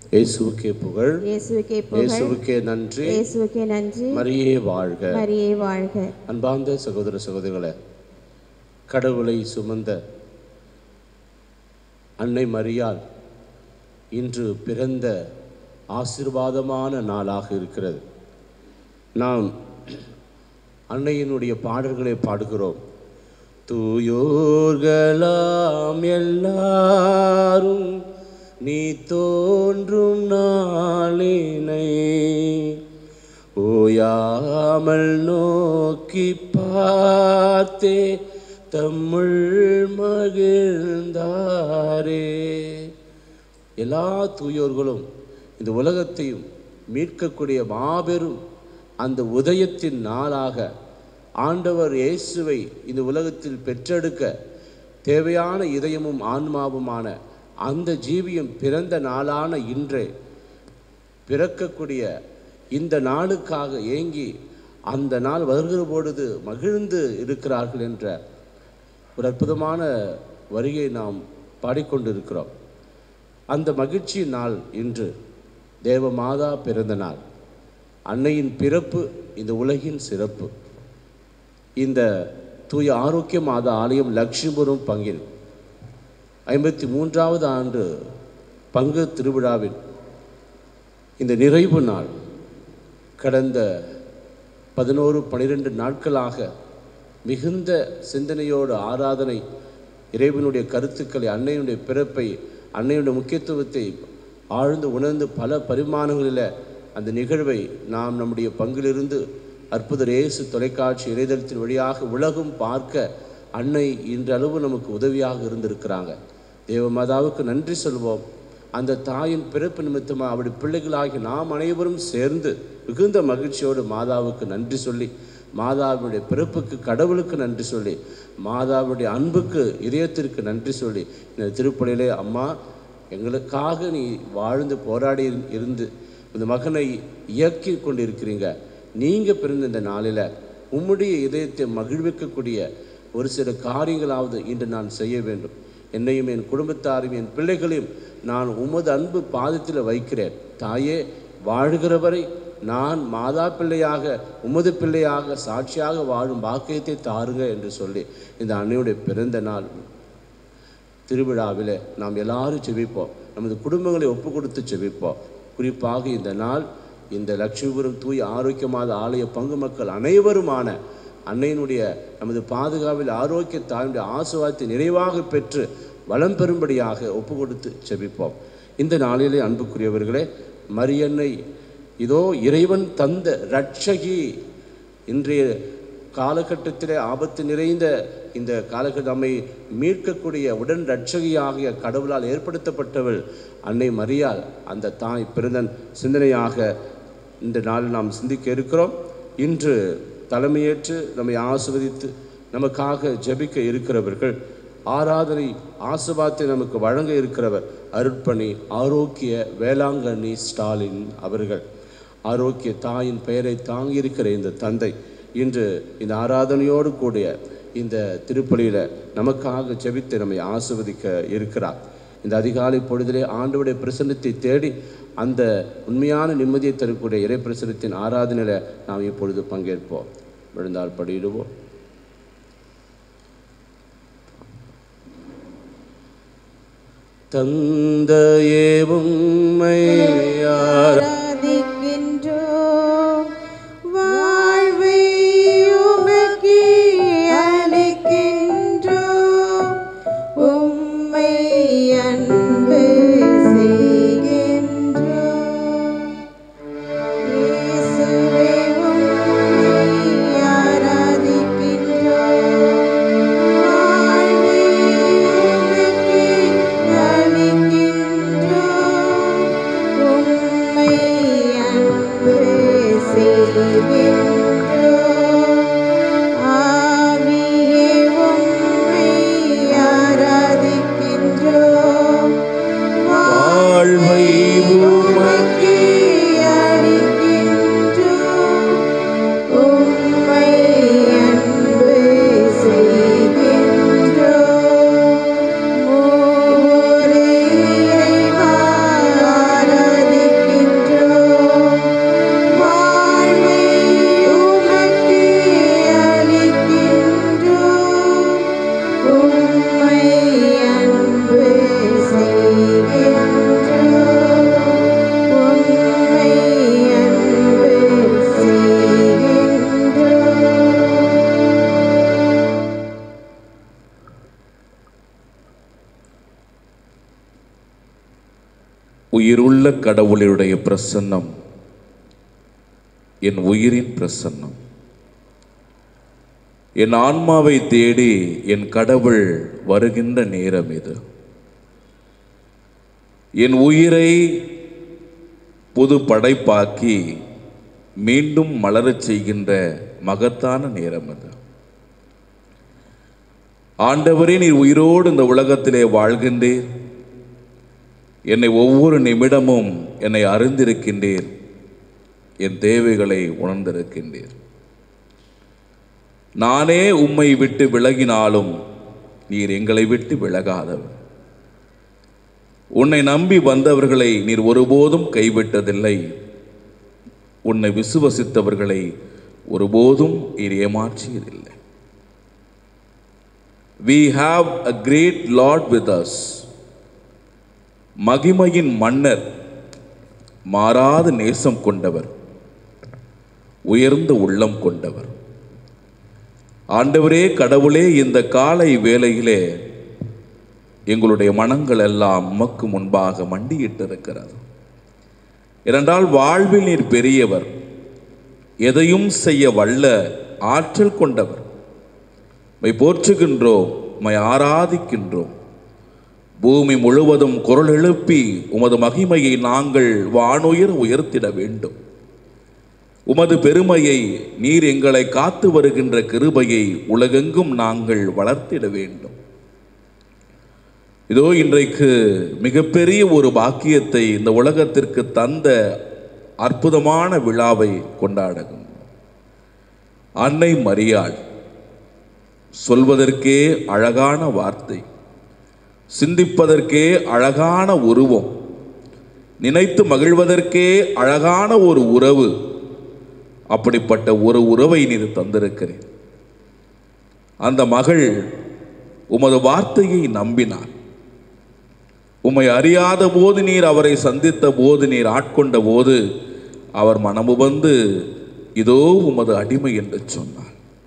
இயேசுவுக்கே புகழ் இயேசுவுக்கே புகழ் இயேசுவுக்கே நன்றி இயேசுவுக்கே நன்றி மரியே வாழ்க மரியே வாழ்க அன்பார்ந்த சகோதர சகோதரிகளே கடவுளை சுமந்த அன்னை மரியாள் இன்று பிறந்த ஆசீர்வாதமான நாளாக இருக்கிறது நாம் அன்னையினுடைய பாடல்களை பாடுகிறோம் தூயோர்களாம் எல்லாரும் நீ தோன்றும் நாளினை ஓயாமல் நோக்கி பார்த்தே தம்முள் மகிழ்ந்தாரே எல்லா தூயோர்களும் இந்த உலகத்தையும் மீட்கக்கூடிய மாபெரும் அந்த உதயத்தின் நாளாக ஆண்டவர் இயேசுவை இந்த உலகத்தில் பெற்றெடுக்க தேவையான இதயமும் ஆன்மாவுமான அந்த ஜீவியம் பிறந்த நாளான இன்றே பிறக்கக்கூடிய இந்த நாளுக்காக ஏங்கி அந்த நாள் வருகிற பொழுது மகிழ்ந்து இருக்கிறார்கள் என்ற ஒரு அற்புதமான வரியை நாம் பாடிக்கொண்டிருக்கிறோம் அந்த மகிழ்ச்சி நாள் இன்று தேவ மாதா பிறந்த நாள் அன்னையின் பிறப்பு இந்த உலகின் சிறப்பு இந்த தூய ஆரோக்கிய மாதா ஆலயம் லட்சுமிபுரம் பங்கில் ஐம்பத்தி மூன்றாவது ஆண்டு பங்கு திருவிழாவின் இந்த நிறைவு நாள் கடந்த பதினோரு பனிரெண்டு நாட்களாக மிகுந்த சிந்தனையோடு ஆராதனை இறைவனுடைய கருத்துக்களை அன்னையினுடைய பிறப்பை அன்னையுடைய முக்கியத்துவத்தை ஆழ்ந்து உணர்ந்து பல பரிமாணங்களில் அந்த நிகழ்வை நாம் நம்முடைய பங்கிலிருந்து அற்புதர் இயேசு தொலைக்காட்சி இணையதளத்தின் வழியாக உலகம் பார்க்க அன்னை இன்றளவு நமக்கு உதவியாக இருந்திருக்கிறாங்க தேவமாதாவுக்கு நன்றி சொல்வோம் அந்த தாயின் பிறப்பு நிமித்தமாக அவருடைய பிள்ளைகளாகி நாம் அனைவரும் சேர்ந்து மிகுந்த மகிழ்ச்சியோடு மாதாவுக்கு நன்றி சொல்லி மாதாவுடைய பிறப்புக்கு கடவுளுக்கு நன்றி சொல்லி மாதாவுடைய அன்புக்கு இதயத்திற்கு நன்றி சொல்லி இந்த திருப்பலியிலே அம்மா எங்களுக்காக நீ வாழ்ந்து போராடி இரு- இருந்து இந்த மகனை இயக்கி கொண்டு இருக்கிறீங்க நீங்கள் பிறந்த இந்த நாளில் உம்முடைய இதயத்தை மகிழ்விக்கக்கூடிய ஒரு சில காரியங்களாவது இன்று நான் செய்ய வேண்டும் என்னையும் என் குடும்பத்தாரையும் என் பிள்ளைகளையும் நான் உமது அன்பு பாதத்தில் வைக்கிறேன் தாயே வாழ்கிறவரை நான் மாதா பிள்ளையாக உமது பிள்ளையாக சாட்சியாக வாழும் பாக்கியத்தை தாருங்க என்று சொல்லி இந்த அன்னையுடைய பிறந்த நாள் திருவிழாவில் நாம் எல்லாரும் செபிப்போம் நமது குடும்பங்களை ஒப்பு கொடுத்து செபிப்போம் குறிப்பாக இந்த நாள் இந்த லட்சுமிபுரம் தூய் ஆரோக்கியமான ஆலய பங்கு மக்கள் அனைவருமான அன்னையினுடைய நமது பாதுகாவில் ஆரோக்கிய தாயுடைய ஆசுவாதத்தை நிறைவாக பெற்று வளம் பெறும்படியாக ஒப்பு கொடுத்து செபிப்போம் இந்த நாளிலே அன்புக்குரியவர்களே மரியன்னை இதோ இறைவன் தந்த ரட்சகி இன்றைய காலகட்டத்திலே ஆபத்து நிறைந்த இந்த காலகட்டம் நம்மை மீட்கக்கூடிய உடன் ரட்சகியாகிய கடவுளால் ஏற்படுத்தப்பட்டவள் அன்னை மரியாள் அந்த தாய் பிறந்தன் சிந்தனையாக இந்த நாளில் நாம் சிந்திக்க இருக்கிறோம் இன்று தலைமையேற்று நம்மை ஆசிர்வதித்து நமக்காக ஜெபிக்க இருக்கிறவர்கள் ஆராதனை ஆசுபாத்தை நமக்கு வழங்க இருக்கிறவர் அருட்பணி ஆரோக்கிய வேளாங்கண்ணி ஸ்டாலின் அவர்கள் ஆரோக்கிய தாயின் பெயரை தாங்கியிருக்கிற இந்த தந்தை இன்று இந்த ஆராதனையோடு கூடிய இந்த திருப்பலியில் நமக்காக ஜெபித்து நம்மை ஆசிர்வதிக்க இருக்கிறார் இந்த அதிகாலை பொழுதிலே ஆண்டவருடைய பிரசன்னத்தை தேடி அந்த உண்மையான நிம்மதியை தரக்கூடிய இறை பிரசனத்தின் ஆராதனையில் நாம் இப்பொழுது பங்கேற்போம் விழுந்தால் படியிடுவோம் தந்தையே உம்மையார் ஆராதிக்கின்றோம் வாழ்வை உமக்கே அளிக்கின்றோம் உம்மை அன்பு செய்கின்றோம் இயேசுவே உம்மை ஆராதிக்கின்றோம் வாழ்வை உமக்கே அளிக்கின்றோம் உம்மை உயிருள்ள கடவுளுடைய பிரசன்னம் என் உயிரின் பிரசன்னம் என் ஆன்மாவை தேடி என் கடவுள் வருகின்ற நேரம் இது என் உயிரை புது படைப்பாக்கி மீண்டும் மலரச் செய்கின்ற மகத்தான நேரம் அது ஆண்டவரே நீர் உயிரோடு இந்த உலகத்திலே வாழ்கின்றீர் என்னை ஒவ்வொரு நிமிடமும் என்னை அறிந்திருக்கின்றீர் என் தேவைகளை உணர்ந்திருக்கின்றீர் நானே உம்மை விட்டு விலகினாலும் நீர் எங்களை விட்டு விலகாதவர் உன்னை நம்பி வந்தவர்களை நீர் ஒருபோதும் கைவிட்டதில்லை உன்னை விசுவசித்தவர்களை ஒருபோதும் நீர் ஏமாற்றியதில்லை we have a great lord with us மகிமையின் மன்னர் மாறாத நேசம் கொண்டவர் உயர்ந்த உள்ளம் கொண்டவர் ஆண்டவரே கடவுளே இந்த காலை வேளையிலே எங்களுடைய மனங்கள் எல்லாம் உமக்கு முன்பாக மண்டியிட்டு இருக்கிறது இரண்டால் வாழ்வில் நீர் பெரியவர் எதையும் செய்ய வல்ல ஆற்றல் கொண்டவர் மை போற்றுகின்றோம் மை ஆராதிக்கின்றோம் பூமி முழுவதும் குரல் எழுப்பி உமது மகிமையை நாங்கள் வானுயர உயர்த்திட வேண்டும் உமது பெருமையை நீர் எங்களை காத்து வருகின்ற கிருபையை உலகெங்கும் நாங்கள் வளர்த்திட வேண்டும் இதோ இன்றைக்கு மிகப்பெரிய ஒரு பாக்கியத்தை இந்த உலகத்திற்கு தந்த அற்புதமான விழாவை கொண்டாடுகின்றோம் அன்னை மரியாள் சொல்வதற்கே அழகான வார்த்தை சிந்திப்பதற்கே அழகான உருவம் நினைத்து மகிழ்வதற்கே அழகான ஒரு உறவு அப்படிப்பட்ட ஒரு உறவை நீர் தந்திருக்கிறேன் அந்த மகள் உமது வார்த்தையை நம்பினார் உம்மை அறியாத போது நீர் அவரை சந்தித்த போது நீர் ஆட்கொண்ட போது அவர் மனமுவந்து இதோ உமது அடிமை என்று சொன்னார்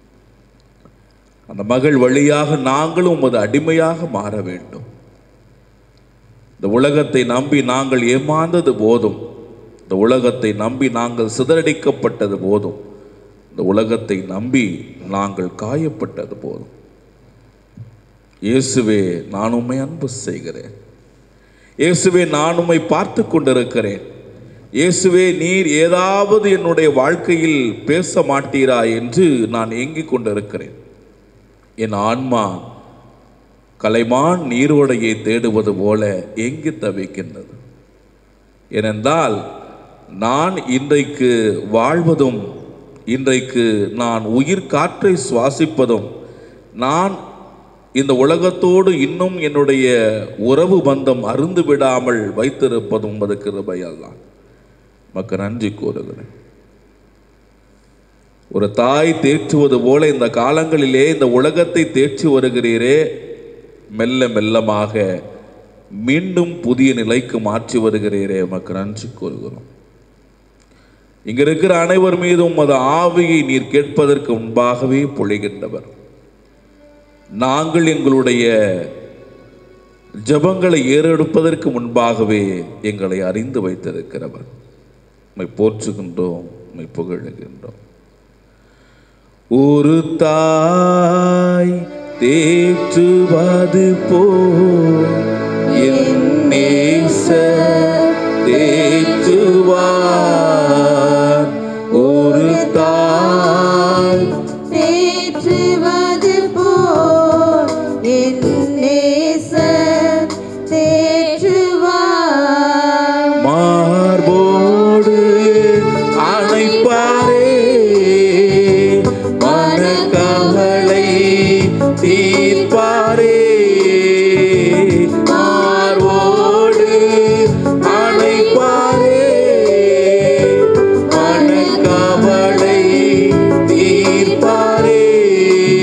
அந்த மகள் வழியாக நாங்களும் உமது அடிமையாக மாற வேண்டும் இந்த உலகத்தை நம்பி நாங்கள் ஏமாந்தது போதும் இந்த உலகத்தை நம்பி நாங்கள் சிதறடிக்கப்பட்டது போதும் இந்த உலகத்தை நம்பி நாங்கள் காயப்பட்டது போதும் இயேசுவே நான் உம்மை அன்பு செய்கிறேன் இயேசுவே நான் உம்மை பார்த்து கொண்டிருக்கிறேன் இயேசுவே நீர் ஏதாவது என்னுடைய வாழ்க்கையில் பேச மாட்டீரா என்று நான் ஏங்கிக் கொண்டிருக்கிறேன் என் ஆன்மா கலைமான் நீரோடையை தேடுவது போல ஏங்கி தவிக்கின்றது ஏனென்றால் நான் இன்றைக்கு வாழ்வதும் இன்றைக்கு நான் உயிர் காற்றை சுவாசிப்பதும் நான் இந்த உலகத்தோடு இன்னும் என்னுடைய உறவு பந்தம் அருந்து விடாமல் வைத்திருப்பதும் அது கிருபையால் தான் மக்கு நன்றி கூறுகிறேன் ஒரு தாய் தேற்றுவது போல இந்த காலங்களிலே இந்த உலகத்தை தேற்றி வருகிறீரே மெல்ல மெல்லமாக மீண்டும் புதிய நிலைக்கு மாற்றி வருகிறீரே உமக்கு நன்றி கூறுகிறோம் இங்க இருக்கிற அனைவர் மீதும் அது ஆவியை நீர் கேட்பதற்கு முன்பாகவே பொழிகின்றவர் நாங்கள் எங்களுடைய ஜபங்களை ஏறெடுப்பதற்கு முன்பாகவே எங்களை அறிந்து வைத்திருக்கிறவர் உம்மை போற்றுகின்றோம் உம்மை புகழுகின்றோம் ஒரு தாய் தேற்றுவது போல் என் நேச தேற்றுவார் ஒரு தாய் தேற்றுவது போல் என் நேசர் தேற்றுவார் மார்போடு அணைப்பாரே மனக்கவலை தீர்ப்பாரே மார்போடு அணைப்பாரே மனக்கவலை தீர்ப்பாரே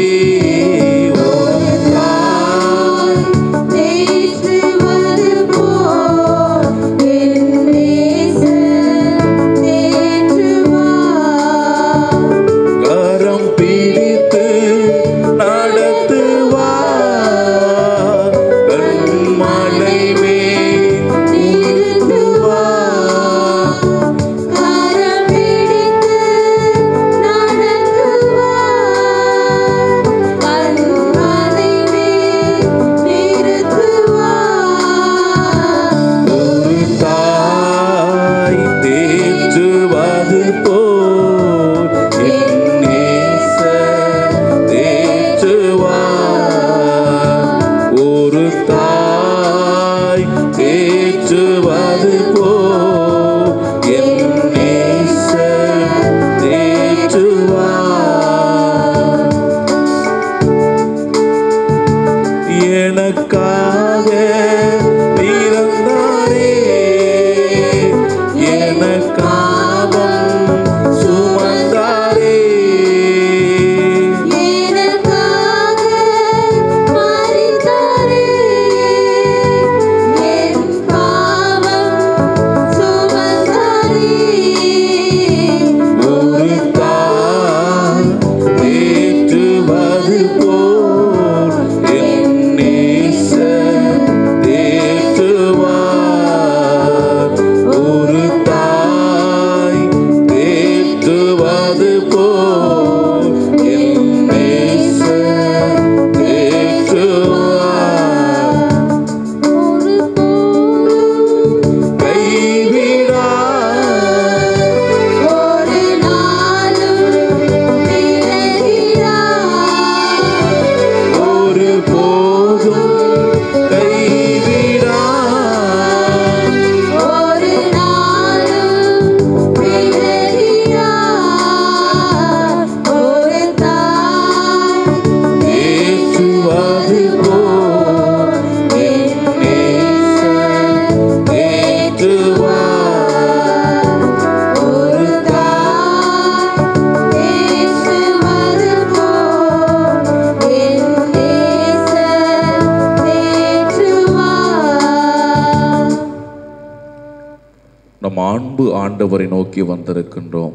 அன்பு ஆண்டவரை நோக்கி வந்திருக்கின்றோம்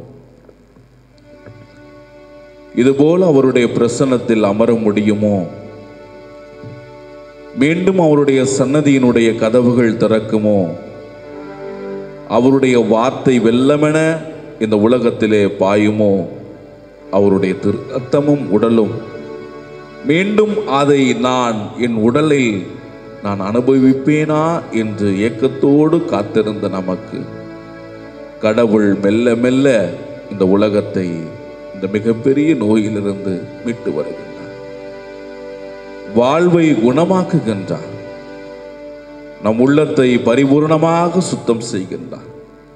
இதுபோல் அவருடைய பிரசன்னத்தில் அமர முடியுமோ மீண்டும் அவருடைய சன்னதியினுடைய கதவுகள் திறக்குமோ அவருடைய வார்த்தை வெல்லமென இந்த உலகத்திலே பாயுமோ அவருடைய திரு ரத்தமும் உடலும் மீண்டும் அதை நான் என் உடலில் நான் அனுபவிப்பேனா என்று ஏக்கத்தோடு காத்திருந்த நமக்கு கடவுள் மெல்ல மெல்ல இந்த உலகத்தை இந்த மிகப்பெரிய நோயிலிருந்து மீட்டு வருகின்றார் வாழ்வை குணமாக்குகின்றார் நம் உள்ளத்தை பரிபூர்ணமாக சுத்தம் செய்கின்றார்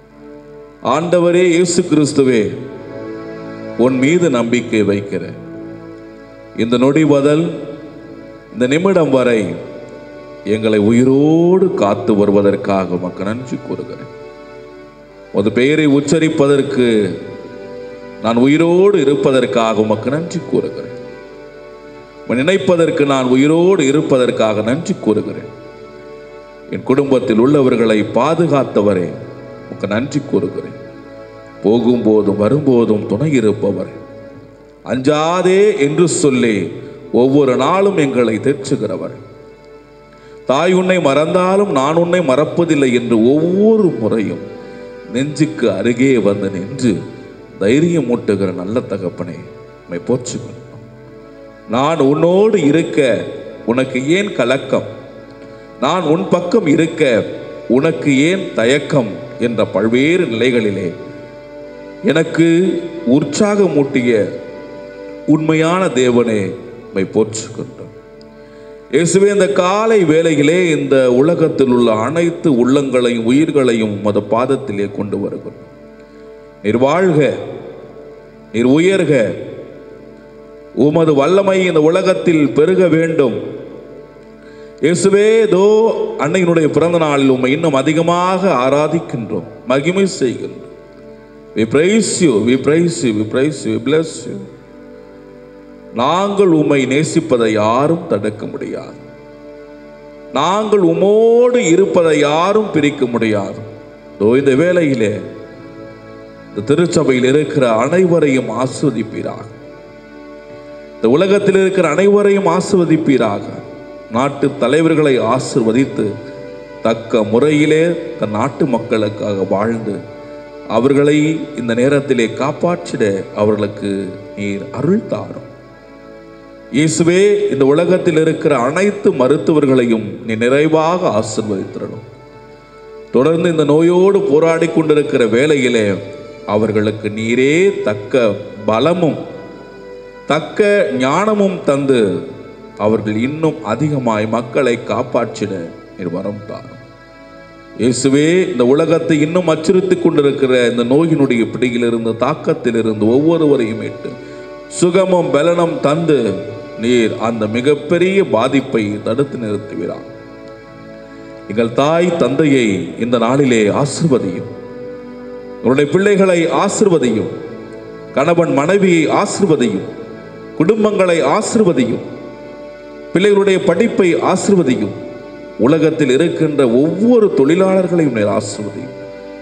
ஆண்டவரே இயேசு கிறிஸ்துவே உன் மீது நம்பிக்கை வைக்கிறேன் இந்த நொடி முதல் இந்த நிமிடம் வரை எங்களை உயிரோடு காத்து வருவதற்காக உமக்கு நன்றி கூறுகிறேன் உமது பெயரை உச்சரிப்பதற்கு நான் உயிரோடு இருப்பதற்காக உமக்கு நன்றி கூறுகிறேன் உம்மை நினைப்பதற்கு நான் உயிரோடு இருப்பதற்காக நன்றி கூறுகிறேன் என் குடும்பத்தில் உள்ளவர்களை பாதுகாத்தவரே உமக்கு நன்றி கூறுகிறேன் போகும்போதும் வரும்போதும் துணை இருப்பவர் அஞ்சாதே என்று சொல்லி ஒவ்வொரு நாளும் எங்களை தேற்றுகிறவர் தாய் உன்னை மறந்தாலும் நான் உன்னை மறப்பதில்லை என்று ஒவ்வொரு முறையும் நெஞ்சுக்கு அருகே வந்து நின்று தைரியம் மூட்டுகிற நல்ல தகப்பனே உம்மை போற்றுகிறோம் நான் உன்னோடு இருக்க உனக்கு ஏன் கலக்கம் நான் உன் பக்கம் இருக்க உனக்கு ஏன் தயக்கம் என்ற பல்வேறு நிலைகளிலே எனக்கு உற்சாகமூட்டிய உண்மையான தேவனே உம்மை போற்றுகின்றோம் இயேசுவே இந்த காலை வேளையிலே இந்த உலகத்தில் உள்ள அனைத்து உள்ளங்களையும் உயிர்களையும் உமது பாதத்திலே கொண்டு வருகிறோம் நீர் வாழ்க நீர் உயர்க உமது வல்லமை இந்த உலகத்தில் பெருக வேண்டும் இயேசுவே தோ அன்னையினுடைய பிறந்த நாளில் உம்மை இன்னும் அதிகமாக ஆராதிக்கின்றோம் மகிமை செய்கின்றோம் we praise you we praise you we praise you we bless you நாங்கள் உம்மை நேசிப்பதை யாரும் தடுக்க முடியாது நாங்கள் உமோடு இருப்பதை யாரும் பிரிக்க முடியாது தோ இந்த வேளையிலே இந்த திருச்சபையில் இருக்கிற அனைவரையும் ஆஸ்வதிப்பீராக இந்த உலகத்தில் இருக்கிற அனைவரையும் ஆசிர்வதிப்பீராக நாட்டு தலைவர்களை ஆசிர்வதித்து தக்க முறையிலே தன் நாட்டு மக்களுக்காக வாழ்ந்து அவர்களை இந்த நேரத்திலே காப்பாற்றிட அவர்களுக்கு நீர் அருள் தாரும் இயேசுவே இந்த உலகத்தில் இருக்கிற அனைத்து மருத்துவர்களையும் நீ நிறைவாக ஆசிர்வதித்திரணும் தொடர்ந்து இந்த நோயோடு போராடி கொண்டிருக்கிற வேளையிலே அவர்களுக்கு நீரே தக்க பலமும் தக்க ஞானமும் தந்து அவர்கள் இன்னும் அதிகமாய் மக்களை காப்பாற்றிட நீர் வரம் தாரும் இயேசுவே இந்த உலகத்தை இன்னும் அச்சுறுத்தி கொண்டிருக்கிற இந்த நோயினுடைய பிடியிலிருந்து தாக்கத்திலிருந்து ஒவ்வொருவரையும் மீட்டு சுகமும் பலனும் தந்து நீர் அந்த மிகப்பெரிய பாதிப்பை தடுத்து நிறுத்துகிறார் எங்கள் தாய் தந்தையை இந்த நாளிலே ஆசிர்வதியும் உன்னுடைய பிள்ளைகளை ஆசிர்வதியும் கணவன் மனைவியை ஆசிர்வதியும் குடும்பங்களை ஆசிர்வதியும் பிள்ளைகளுடைய படிப்பை ஆசிர்வதியும் உலகத்தில் இருக்கின்ற ஒவ்வொரு தொழிலாளர்களையும் நீர் ஆசிர்வதியும்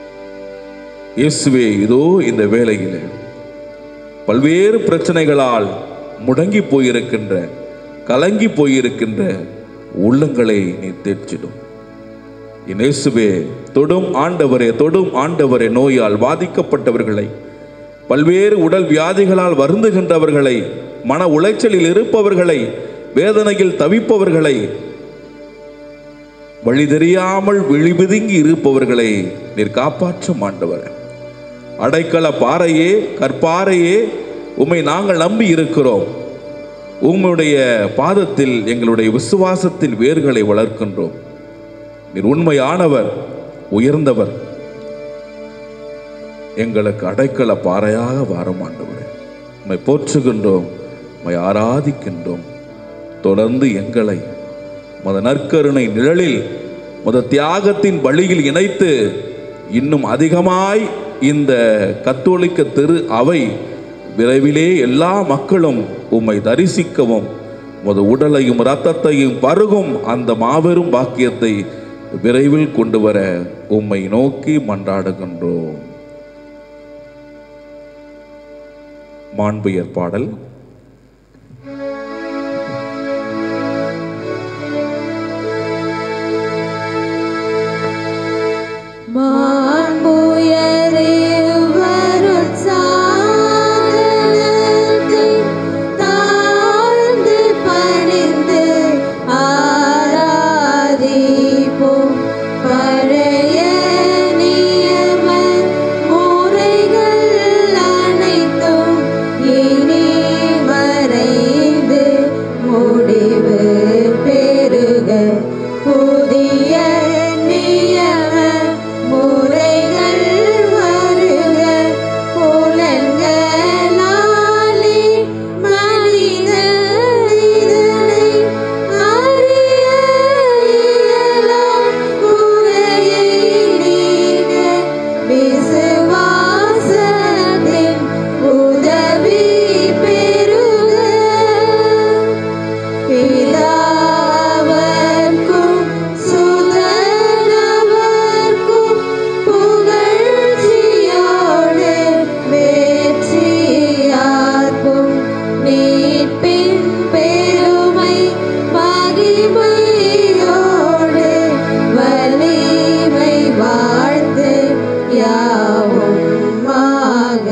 இயேசுவே இதோ இந்த வேளையிலே பல்வேறு பிரச்சனைகளால் முடங்கி போயிருக்கின்ற கலங்கி போயிருக்கின்ற உள்ளங்களை நீ தேர்ச்சிடும் என் இயேசுவே தொடும் ஆண்டவரே தொடும் ஆண்டவரே நோயால் பாதிக்கப்பட்டவர்களை பல்வேறு உடல் வியாதிகளால் வருந்துகின்றவர்களை மன உளைச்சலில் இருப்பவர்களை வேதனையில் தவிப்பவர்களை வழி தெரியாமல் விழிபிதுங்கி இருப்பவர்களை நீர் காப்பாற்றும் ஆண்டவர் அடைக்கல பாறையே கற்பாறையே உம்மை நாங்கள் நம்பி இருக்கிறோம் உம்முடைய பாதத்தில் எங்களுடைய விசுவாசத்தின் வேர்களை வளர்க்கின்றோம் நீர் உண்மையானவர் உயர்ந்தவர் எங்களுக்கு அடைக்கல பாறையாக வாரம் ஆண்டவரே உம்மை போற்றுகின்றோம் உம்மை ஆராதிக்கின்றோம் தொடர்ந்து எங்களை மத நற்கருணை நிழலில் மத தியாகத்தின் வழியில் இணைத்து இன்னும் அதிகமாய் இந்த கத்தோலிக்க திரு அவை விரைவிலே எல்லா மக்களும் உம்மை தரிசிக்கவும் உமது உடலையும் இரத்தத்தையும் பருகும் அந்த மாபெரும் பாக்கியத்தை விரைவில் கொண்டு வர உம்மை நோக்கி மன்றாடுகின்றோம் மாண்புயர் பாடல் மாண்புயரிவருட்சாதனத்தை தாழ்ந்து பணிந்து ஆராதிப்போம். பழைய நியம முறைகள் அனைத்தும் இனி மறைந்து முடிவு பெறுக புதிய நியம முறைகள் வருக புலன்களாலே மனித இதனை அறிய இயலாம் குறையை நீக்க விசுவாசத்தின் உதவி பெறுக பிதாவர்க்கும் சுதனவர்க்கும் புகழ்ச்சியோடு வெற்றியார்க்கும் மீட்பின் பெருமை மகிமையோடு வலிமை வாழ்த்து யாவுமாக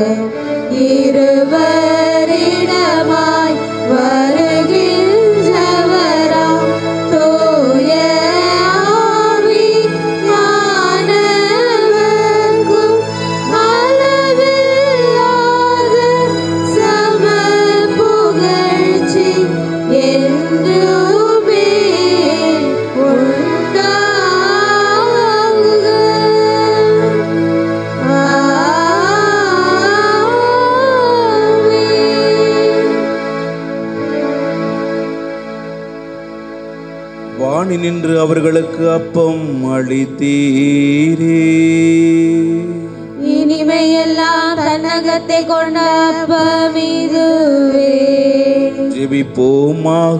இருவரிடமாய் வருகின்றவராம் தூய ஆவி ஞானவர்க்கும் அளவில்லாத சம புகழ்ச்சி என்றுமே உண்டாகுக வாணி நின்று அவர்களுக்கு அப்பம் அளித்தீரே இனிமையெல்லாம் தன்னகத்தை கொண்ட அப்பம் இதுவே ஜெபிப்போமாக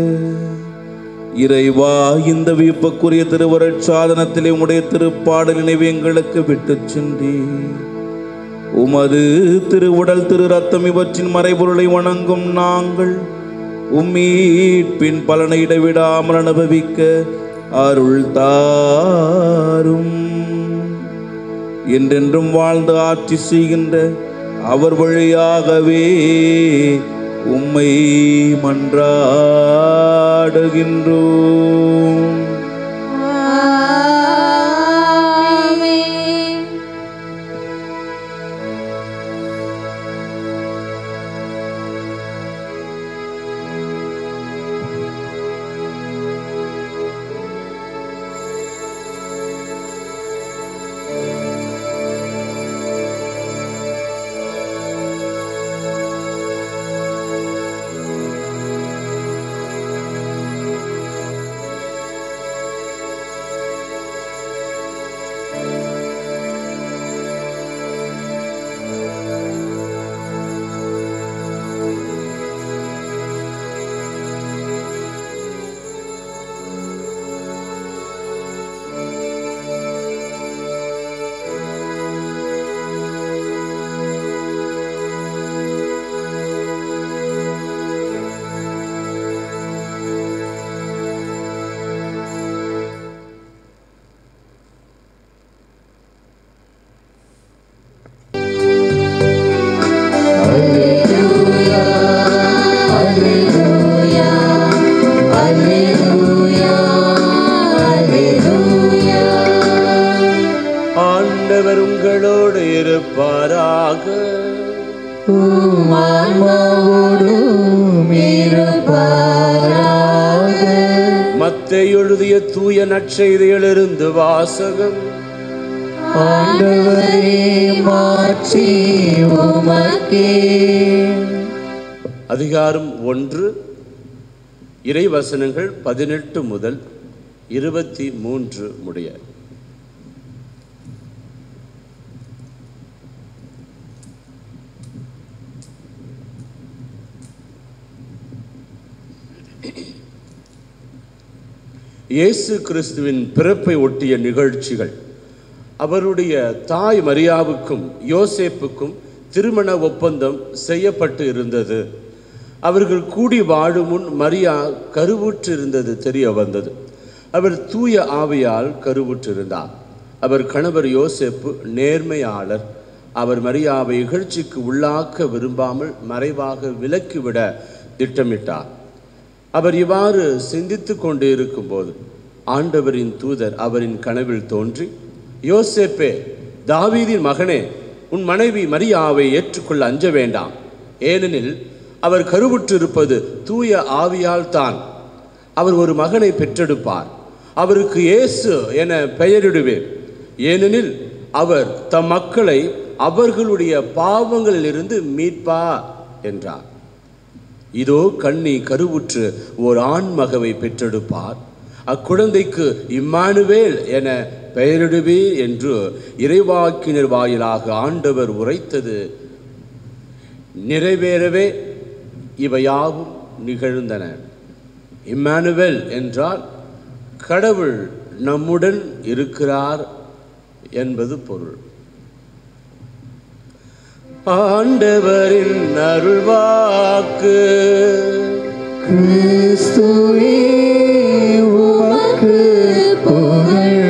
இறைவா இந்த வியப்புக்குரிய திருவருட் சாதனத்திலே உடைய திருப்பாடு நினைவு எங்களுக்கு விட்டுச் சென்றி உமது திருவுடல் திரு ரத்தம் இவற்றின் மறைபொருளை வணங்கும் நாங்கள் உம்மீட்பின் பலனை இடைவிடாமல் அனுபவிக்க அருள் தாரும் என்றென்றும் வாழ்ந்து ஆட்சி செய்கின்ற அவர் வழியாகவே உம்மை மன்றாடுகின்றோம் ஆமென். ஆண்டவர் உங்களோடு இருப்பாராக மத்தேயு எழுதிய தூய நற்செய்தியிலிருந்து வாசகம் அதிகாரம் ஒன்று இறைவசனங்கள் பதினெட்டு முதல் இருபத்தி மூன்று முடிய இயேசு கிறிஸ்துவின் பிறப்பை ஒட்டிய நிகழ்ச்சிகள் அவருடைய தாய் மரியாவுக்கும் யோசேப்புக்கும் திருமண ஒப்பந்தம் செய்யப்பட்டு இருந்தது அவர்கள் கூடி வாழும் முன் மரியா கருவுற்று இருந்தது தெரிய வந்தது அவர் தூய ஆவியால் கருவுற்றிருந்தார் அவர் கணவர் யோசேப்பு நேர்மையாளர் அவர் மரியாவை இகழ்ச்சிக்கு உள்ளாக்க விரும்பாமல் மறைவாக விலக்கிவிட திட்டமிட்டார் அவர் இவ்வாறு சிந்தித்து கொண்டு இருக்கும்போது ஆண்டவரின் தூதர் அவரின் கனவில் தோன்றி யோசேப்பே தாவீதின் மகனே உன் மனைவி மரியாவை ஏற்றுக்கொள்ள அஞ்ச வேண்டாம் ஏனெனில் அவர் கருவுற்றிருப்பது தூய ஆவியால் தான் அவர் ஒரு மகனை பெற்றெடுப்பார் அவருக்கு இயேசு என பெயரிடுவேன் ஏனெனில் அவர் தம் மக்களை அவர்களுடைய பாவங்களிலிருந்து மீட்பார் என்றார் இதோ கண்ணி கருவுற்று ஓர் ஆண் மகவை பெற்றெடுப்பார் அக்குழந்தைக்கு இம்மானுவேல் என பெயரிடுவே என்று இறைவாக்கினர் வாயிலாக ஆண்டவர் உரைத்தது நிறைவேறவே இவையாவும் நிகழ்ந்தன இம்மானுவேல் என்றால் கடவுள் நம்முடன் இருக்கிறார் என்பது பொருள் ஆண்டவரின் அருள்வாக்கு கிறிஸ்துவே உமக்கு புகழ்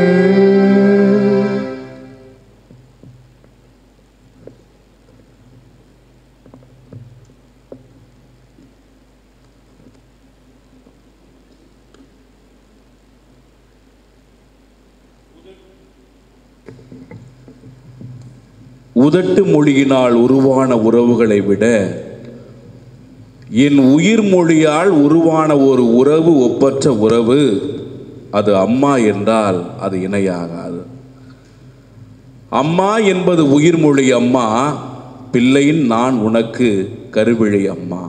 உதட்டு மொழியினால் உருவான உறவுகளை விட என் உயிர் மொழியால் உருவான ஒரு உறவு ஒப்பற்ற உறவு அது அம்மா என்றால் அது இணையாகாது அம்மா என்பது உயிர்மொழி அம்மா பிள்ளையின் நான் உனக்கு கருவிழி அம்மா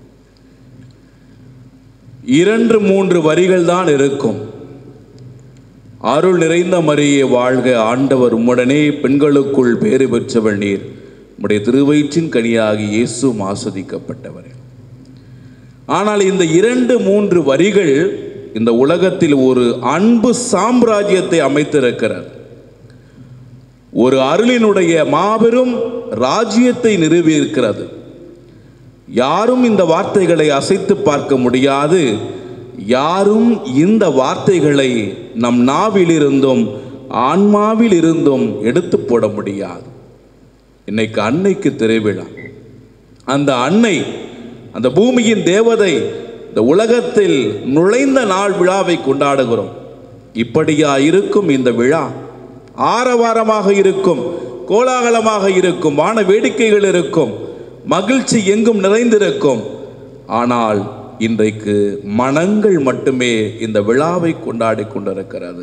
இரண்டு மூன்று வரிகள் தான் இருக்கும் அருள் நிறைந்த மரியே வாழ்க ஆண்டவர் உம்முடனே பெண்களுக்குள் பேறு பெற்றவள் நீர் உம்முடைய திருவயிற்றின் கனியாகி இயேசு ஆஸ்வதிக்கப்பட்டவர் ஆனால் இந்த இரண்டு மூன்று வரிகள் இந்த உலகத்தில் ஒரு அன்பு சாம்ராஜ்யத்தை அமைத்திருக்கிறது ஒரு அருளினுடைய மாபெரும் ராஜ்யத்தை நிறுவியிருக்கிறது யாரும் இந்த வார்த்தைகளை அசைத்து பார்க்க முடியாது யாரும் இந்த வார்த்தைகளை நம் நாவிலிருந்தும் ஆன்மாவில் இருந்தும் எடுத்து போட முடியாது இன்னைக்கு அன்னைக்கு திருவிழா அந்த அன்னை அந்த பூமியின் தேவதை இந்த உலகத்தில் நுழைந்த நாள் விழாவை கொண்டாடுகிறோம் இப்படியா இருக்கும் இந்த விழா ஆரவாரமாக இருக்கும் கோலாகலமாக இருக்கும் வான வேடிக்கைகள் இருக்கும் மகிழ்ச்சி எங்கும் நிறைந்திருக்கும் ஆனால் இன்றைக்கு மனங்கள் மட்டுமே இந்த விழாவை கொண்டாடி கொண்டிருக்கிறது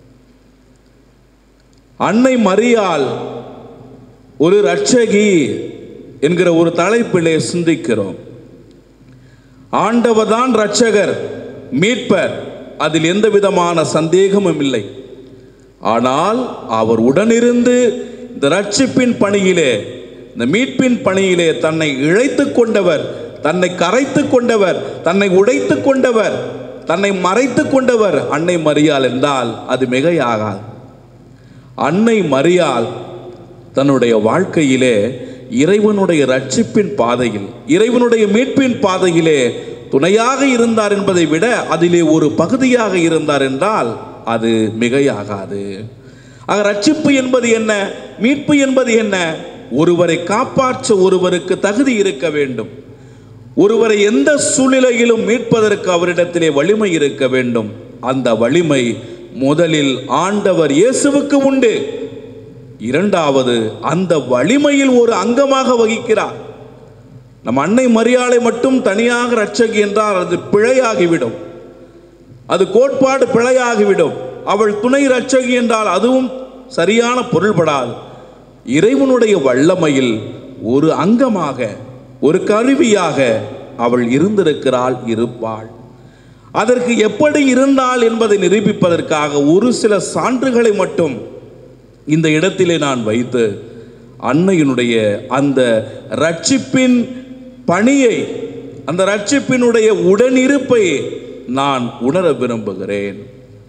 அன்னை மரியாள் ஒரு ரட்சகி என்கிற ஒரு தலைப்பிலே சிந்திக்கிறோம் ஆண்டவர்தான் ரட்சகர் மீட்பர் அதில் எந்த விதமான சந்தேகமும் இல்லை ஆனால் அவர் உடனிருந்து இந்த ரட்சிப்பின் பணியிலே இந்த மீட்பின் பணியிலே தன்னை இழைத்து கொண்டவர் தன்னை கரைத்து கொண்டவர் தன்னை உடைத்து கொண்டவர் தன்னை மறைத்து கொண்டவர் அன்னை மரியாள் என்றால் அது மிகையாகாது அன்னை மரியாள் தன்னுடைய வாழ்க்கையிலே இறைவனுடைய ரட்சிப்பின் பாதையில் இறைவனுடைய மீட்பின் பாதையிலே துணையாக இருந்தார் என்பதை விட அதிலே ஒரு பகுதியாக இருந்தார் என்றால் அது மிகையாகாது ஆக ரட்சிப்பு என்பது என்ன மீட்பு என்பது என்ன ஒருவரை காப்பாற்ற ஒருவருக்கு தகுதி இருக்க வேண்டும் ஒருவரை எந்த சூழ்நிலையிலும் மீட்பதற்கு அவரிடத்திலே வலிமை இருக்க வேண்டும் அந்த வலிமை முதலில் ஆண்டவர் இயேசுவுக்கு உண்டு இரண்டாவது அந்த வலிமையில் ஒரு அங்கமாக வகிக்கிறார் நம் அன்னை மரியாதை மட்டும் தனியாக ரட்சகி என்றால் அது பிழையாகிவிடும் அது கோட்பாடு பிழையாகிவிடும் அவள் துணை ரட்சகி என்றால் அதுவும் சரியான பொருள்படாது இறைவனுடைய வல்லமையில் ஒரு அங்கமாக ஒரு கருவியாக அவள் இருந்திருக்கிறாள் இருப்பாள் அதற்கு எப்படி இருந்தாள் என்பதை நிரூபிப்பதற்காக ஒரு சில சான்றுகளை மட்டும் இந்த இடத்திலே நான் வைத்து அன்னையினுடைய அந்த ரட்சிப்பின் பணியை அந்த ரட்சிப்பினுடைய உடனிருப்பை நான் உணர விரும்புகிறேன்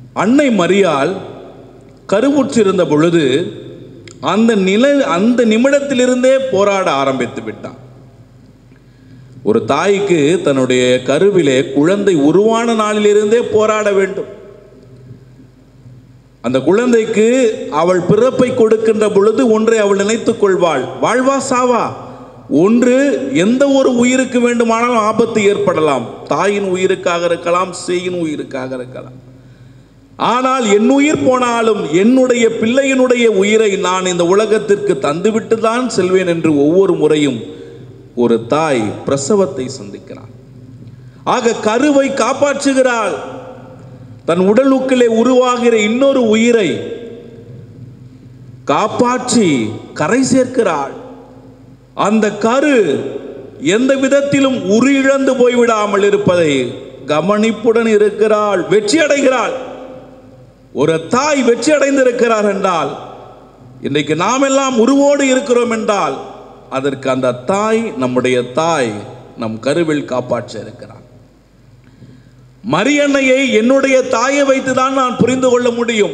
அன்னை மரியாள் கருவுற்றிருந்த பொழுது அந்த நில அந்த நிமிடத்திலிருந்தே போராட ஆரம்பித்து விட்டான் ஒரு தாய்க்கு தன்னுடைய கருவிலே குழந்தை உருவான நாளிலிருந்தே போராட வேண்டும் அந்த குழந்தைக்கு அவள் பிறப்பை கொடுக்கின்ற பொழுது ஒன்றை அவள் நினைத்துக் கொள்வாள் வாழ்வா சாவா ஒன்று எந்த ஒரு உயிருக்கு வேண்டுமானாலும் ஆபத்து ஏற்படலாம் தாயின் உயிருக்காக இருக்கலாம் சேயின் உயிருக்காக இருக்கலாம் ஆனால் என் உயிர் போனாலும் என்னுடைய பிள்ளையினுடைய உயிரை நான் இந்த உலகத்திற்கு தந்துவிட்டு தான் செல்வேன் என்று ஒவ்வொரு முறையும் ஒரு தாய் பிரசவத்தை சந்திக்கிறாள் ஆக கருவை காப்பாற்றுகிறாள் தன் உடலுக்குள்ளே உருவாகிற இன்னொரு உயிரை காப்பாற்றி கரை சேர்க்கிறாள் அந்த கரு எந்த விதத்திலும் உரு இழந்து போய்விடாமல் இருப்பதை கவனிப்புடன் இருக்கிறாள் வெற்றி அடைகிறாள் ஒரு தாய் வெற்றி அடைந்திருக்கிறார் என்றால் இன்றைக்கு நாம் எல்லாம் உருவோடு இருக்கிறோம் என்றால் அதற்கு அந்த தாய் நம்முடைய தாய் நம் கருவில் காப்பாற்ற இருக்கிறார் மரியன்னையை என்னுடைய தாயை வைத்துதான் நான் புரிந்து கொள்ள முடியும்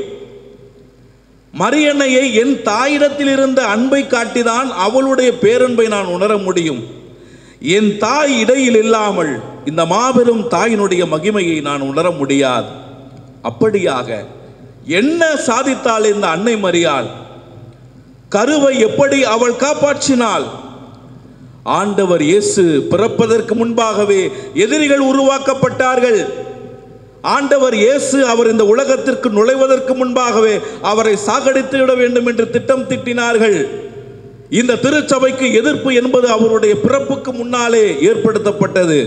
மரியன்னையை என் தாயிடத்தில் இருந்த அன்பை காட்டிதான் அவளுடைய பேரன்பை நான் உணர முடியும் என் தாய் இடையில் இல்லாமல் இந்த மாபெரும் தாயினுடைய மகிமையை நான் உணர முடியாது அப்படியாக என்ன சாதித்தாள் இந்த அன்னை மரியாள் கருவை எப்படி அவள் காப்பாற்றினாள் ஆண்டவர் இயேசு பிறப்பதற்கு முன்பாகவே எதிரிகள் உருவாக்கப்பட்டார்கள் ஆண்டவர் இயேசு அவர் இந்த உலகத்திற்கு நுழைவதற்கு முன்பாகவே அவரை சாகடித்து விட வேண்டும் என்று திட்டம் திட்டினார்கள் இந்த திருச்சபைக்கு எதிர்ப்பு என்பது அவருடைய பிறப்புக்கு முன்னாலே ஏற்படுத்தப்பட்டது